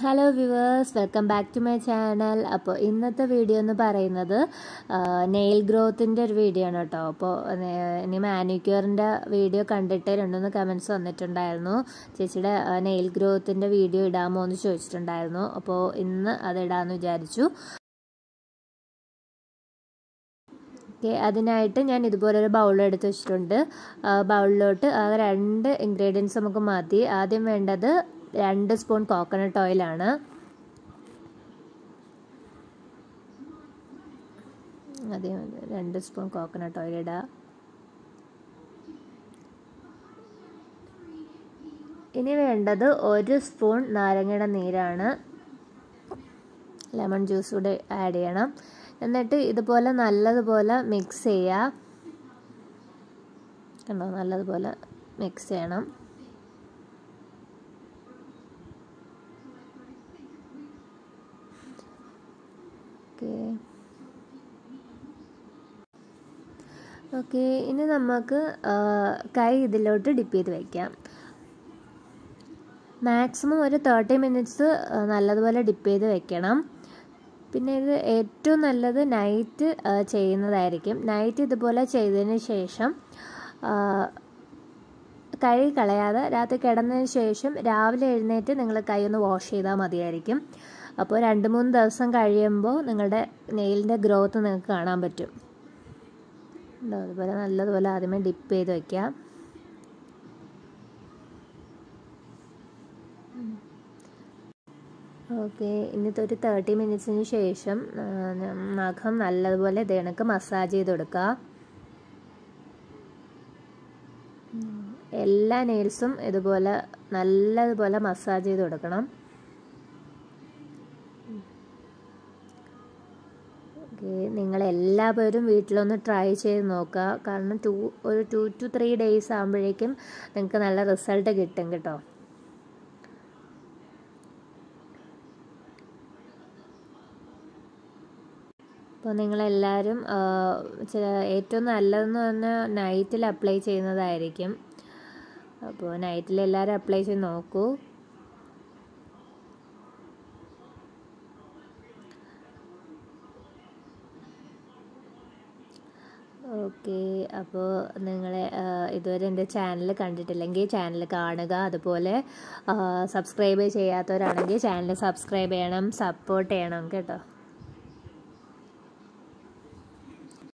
hello viewers welcome back to my channel അപ്പോൾ ഇന്നത്തെ video എന്ന് പറയുന്നത് നെയിൽ ഗ്രോത്തിൻ്റെ ഒരു വീഡിയോ ആണ് കേട്ടോ അപ്പോൾ ഇനി മാനിക്യൂറിൻ്റെ വീഡിയോ കണ്ടിട്ട് രണ്ടുമൂന്ന് കമൻസ് വന്നിട്ടുണ്ടായിരുന്നു ചേച്ചിയുടെ നെയിൽ ഗ്രോത്തിൻ്റെ വീഡിയോ ഇടാമോ എന്ന് ചോദിച്ചിട്ടുണ്ടായിരുന്നു അപ്പോൾ ഇന്ന് അത് ഇടാമെന്ന് വിചാരിച്ചു ഓക്കെ അതിനായിട്ട് ഞാൻ ഇതുപോലൊരു ബൗൾ എടുത്ത് വെച്ചിട്ടുണ്ട് ബൗളിലോട്ട് ആ രണ്ട് ഇൻഗ്രീഡിയൻസ് നമുക്ക് മതി ആദ്യം വേണ്ടത് രണ്ട് സ്പൂൺ കോക്കനട്ട് ഓയിലാണ് ആദ്യം രണ്ട് സ്പൂൺ കോക്കനട്ട് ഓയിൽ ഇടുക ഇനി വേണ്ടത് ഒരു സ്പൂൺ നാരങ്ങയുടെ നീരാണ് ലെമൺ ജ്യൂസ് കൂടെ ആഡ് ചെയ്യണം എന്നിട്ട് ഇതുപോലെ നല്ലതുപോലെ മിക്സ് ചെയ്യുക കണ്ടോ നല്ലതുപോലെ മിക്സ് ചെയ്യണം ഓക്കെ ഓക്കെ ഇനി നമുക്ക് കൈ ഇതിലോട്ട് ഡിപ്പ് ചെയ്ത് വയ്ക്കാം മാക്സിമം ഒരു തേർട്ടി മിനിറ്റ്സ് നല്ലതുപോലെ ഡിപ്പ് ചെയ്ത് വെക്കണം പിന്നെ ഇത് ഏറ്റവും നല്ലത് നൈറ്റ് ചെയ്യുന്നതായിരിക്കും നൈറ്റ് ഇതുപോലെ ചെയ്തതിന് ശേഷം കഴുകി കളയാതെ രാത്രി കിടന്നതിന് ശേഷം രാവിലെ എഴുന്നേറ്റ് നിങ്ങൾ കൈ ഒന്ന് വാഷ് ചെയ്താൽ മതിയായിരിക്കും അപ്പോൾ രണ്ട് മൂന്ന് ദിവസം കഴിയുമ്പോൾ നിങ്ങളുടെ നെയിലിൻ്റെ ഗ്രോത്ത് നിങ്ങൾക്ക് കാണാൻ പറ്റും ഉണ്ടോ അതുപോലെ നല്ലതുപോലെ ആദ്യമേ ഡിപ്പ് ചെയ്ത് വയ്ക്കാം ഓക്കെ ഇന്നത്തെ ഒരു തേർട്ടി മിനിറ്റ്സിന് ശേഷം നഖം നല്ലതുപോലെ ഇതേണക്ക് മസാജ് ചെയ്ത് കൊടുക്കുക എല്ലാ നെയിൽസും ഇതുപോലെ നല്ലതുപോലെ മസാജ് ചെയ്ത് കൊടുക്കണം ഓക്കെ നിങ്ങളെല്ലാവരും വീട്ടിലൊന്ന് ട്രൈ ചെയ്ത് നോക്കുക കാരണം ടു ഒരു ടു ടു ത്രീ ഡേയ്സ് ആകുമ്പോഴേക്കും നിങ്ങൾക്ക് നല്ല റിസൾട്ട് കിട്ടും കേട്ടോ അപ്പോൾ നിങ്ങളെല്ലാവരും ഏറ്റവും നല്ലതെന്ന് പറഞ്ഞാൽ നൈറ്റിൽ അപ്ലൈ ചെയ്യുന്നതായിരിക്കും അപ്പോൾ നൈറ്റിൽ എല്ലാവരും അപ്ലൈ ചെയ്ത് നോക്കൂ ഓക്കെ അപ്പോൾ നിങ്ങൾ ഇതുവരെ എൻ്റെ ചാനൽ കണ്ടിട്ടില്ലെങ്കിൽ ചാനൽ കാണുക അതുപോലെ സബ്സ്ക്രൈബ് ചെയ്യാത്തവരാണെങ്കിൽ ചാനൽ സബ്സ്ക്രൈബ് ചെയ്യണം സപ്പോർട്ട് ചെയ്യണം കേട്ടോ